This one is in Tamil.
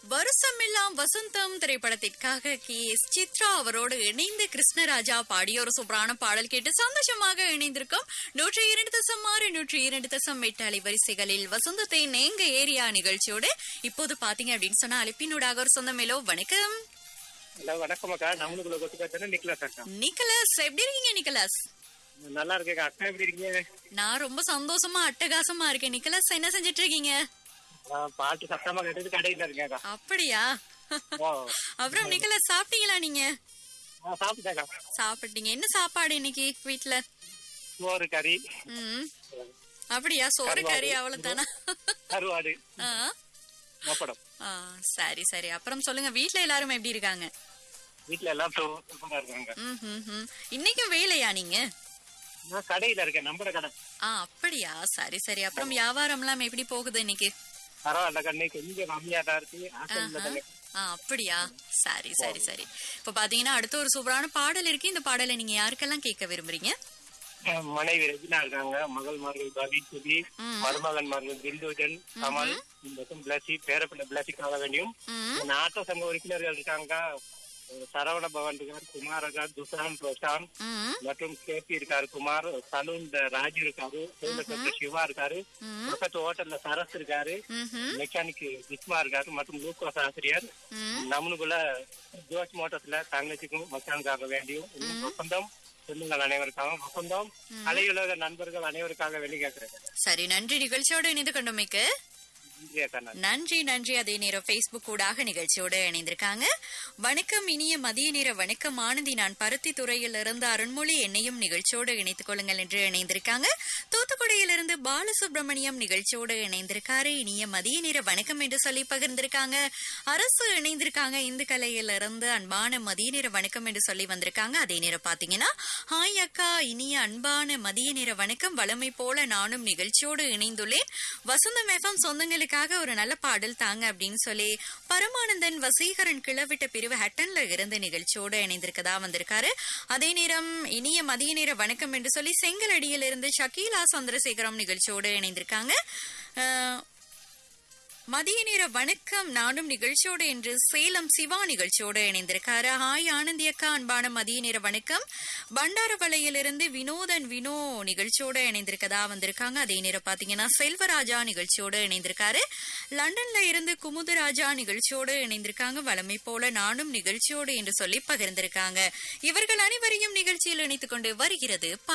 வருஷமெல்லாம் வசந்தம் திரைப்படத்திற்காக கே எஸ் சித்ரா அவரோடு இணைந்து கிருஷ்ணராஜா பாடிய ஒரு சூப்பரான பாடல் கேட்டு சந்தோஷமாக இணைந்திருக்கோம் நூற்றி இரண்டு தசம் ஆறு நூற்றி இரண்டு தசம் எட்டு அலைவரிசைகளில் வசந்தத்தை நேங்க ஏரியா நிகழ்ச்சியோடு இப்போது பாத்தீங்க அப்படின்னு சொன்னா அழைப்பினூடாக ஒரு சொந்த மேலோ வணக்கம் ஹலோ வணக்கம் அக்கா நம்மளுக்குள்ள கொத்து பார்த்தா நிக்கலாஸ் அக்கா நிக்கலஸ் எப்படி இருக்கீங்க நிக்கலஸ் நல்லா இருக்கேன் அக்கா எப்படி இருக்கீங்க நான் ரொம்ப சந்தோஷமா அட்டகாசமா இருக்கேன் நிக்கலஸ் என்ன செஞ்சிட்டு இருக்கீங்க நான் பாட்டு சத்தமா கேட்டது கடையில இருக்கேன் அக்கா அப்படியா ஓ அப்புறம் நிக்கலஸ் சாப்பிட்டீங்களா நீங்க நான் சாப்பிட்டேன் அக்கா சாப்பிட்டீங்க என்ன சாப்பாடு இன்னைக்கு வீட்ல சோறு கறி ம் அப்படியா சோறு கறி அவ்வளவுதானா கருவாடு ஆ, மப்படம் ஆ, சரி சரி அப்புறம் சொல்லுங்க வீட்ல எல்லாரும் எப்படி இருக்காங்க வீட்டுல எல்லாம் சூ- சூப்பரா இருக்காங்க ம், ம், ம். இன்னைக்கும் வேலையா நீங்க நான் கடையில இருக்கேன் நம்புற கடை ஆ அப்படியா சரி சரி அப்புறம் வியாபாரம் எல்லாம் எப்படி போகுது இன்னைக்கு பரவாயில்ல கண்ணு கொஞ்சம் கம்மியா தான் இருக்கு ஆசையில் தானே ஆ அப்படியா சரி சரி சரி இப்ப பாத்தீங்கன்னா அடுத்த ஒரு சூப்பரான பாடல் இருக்கு இந்த பாடலை நீங்க யாருக்கெல்லாம் கேட்க விரும்புறீங்க என் மனைவி ரெஜினா இருக்காங்க மகள்மார்கள் பவி சுதி மருமகன்மார்கள் பிந்துஜன் கமல் மற்றும் பிளஸி பேரப்பிள்ளை பிளஸிக்காக வேண்டியும் ம். இந்த ஆட்டோ சங்க உறுப்பினர்கள் இருக்காங்க சரவண பவன் இருக்கார் குமார் இருக்கார் துசான் பிரசாந்த் ம் மற்றும் கேபி இருக்காரு குமார் சலூன் ராஜு இருக்காரு சேலத்துல சிவா இருக்காரு பக்கத்து ஹோட்டல்ல சரஸ் இருக்காரு ம்ஹும். மெக்கானிக் விஸ்மா இருக்காரு மற்றும் லூக்கோஸ் ஆசிரியர் ம். நம்மளுக்குள்ள ஜோஸ் மோட்டர்ஸ்ல தங்கச்சிக்கும் மச்சானுக்காக வேண்டியும் இன்னும் வசந்தம் சொந்தங்கள் அனைவருக்காக வசந்தம் அலையுலக நண்பர்கள் அனைவருக்காக வெளி கேட்கிறேன் சரி நன்றி நிகழ்ச்சியோடு இணைந்து கொண்டமைக்கு நன்றி அக்கா நன்றி. நன்றி நன்றி அதே நேரம் Facebook ஊடாக நிகழ்ச்சியோடு இணைந்திருக்காங்க வணக்கம் இனிய மதிய நேர வணக்கம் ஆனந்தி நான் பருத்தி துறையில் இருந்து அருண்மொழி என்னையும் நிகழ்ச்சியோடு இணைத்துக் கொள்ளுங்கள் என்று இணைந்திருக்காங்க தூத்துக்குடியிலிருந்து பாலசுப்ரமணியம் நிகழ்ச்சியோடு இணைந்திருக்காரு இனிய மதிய நேர வணக்கம் என்று சொல்லி பகிர்ந்திருக்காங்க அரசு இணைந்திருக்காங்க இந்து கலையிலிருந்து அன்பான மதிய நேர வணக்கம் என்று சொல்லி வந்திருக்காங்க அதே நேரம் பாத்தீங்கன்னா ஹாய் அக்கா இனிய அன்பான மதிய நேர வணக்கம் வளமை போல நானும் நிகழ்ச்சியோடு இணைந்துள்ளேன் வசந்தம் எஃப்எம் சொந்தங்களுக்காக ஒரு நல்ல பாடல் தாங்க அப்படின்னு சொல்லி பரமானந்தன் வசீகரன் கிளவிட்ட பிரிவு ஹட்டன்ல இருந்து நிகழ்ச்சியோடு இணைந்திருக்கதா வந்திருக்காரு அதே நேரம் இனிய மதிய நேர வணக்கம் என்று சொல்லி செங்கலடியில் இருந்து ஷக்கீலா சந்திரசேகரம் நிகழ்ச்சியோடு இணைந்திருக்காங்க அஹ், மதிய நேர வணக்கம் நானும் நிகழ்ச்சியோடு என்று சேலம் சிவா நிகழ்ச்சியோடு இணைந்திருக்காரு ஹாய் ஆனந்தி அக்கா அன்பான மதிய நேர வணக்கம் பண்டாரவளையிலிருந்து வினோதன் வினோ நிகழ்ச்சியோடு இணைந்திருக்கதா வந்திருக்காங்க அதே நேரம் பாத்தீங்கன்னா செல்வராஜா நிகழ்ச்சியோடு இணைந்திருக்காரு லண்டன்ல இருந்து குமுதராஜா நிகழ்ச்சியோடு இணைந்திருக்காங்க வளமை போல நானும் நிகழ்ச்சியோடு என்று சொல்லி பகிர்ந்திருக்காங்க இவர்கள் அனைவரையும் நிகழ்ச்சியில் இணைத்துக் கொண்டு வருகிறது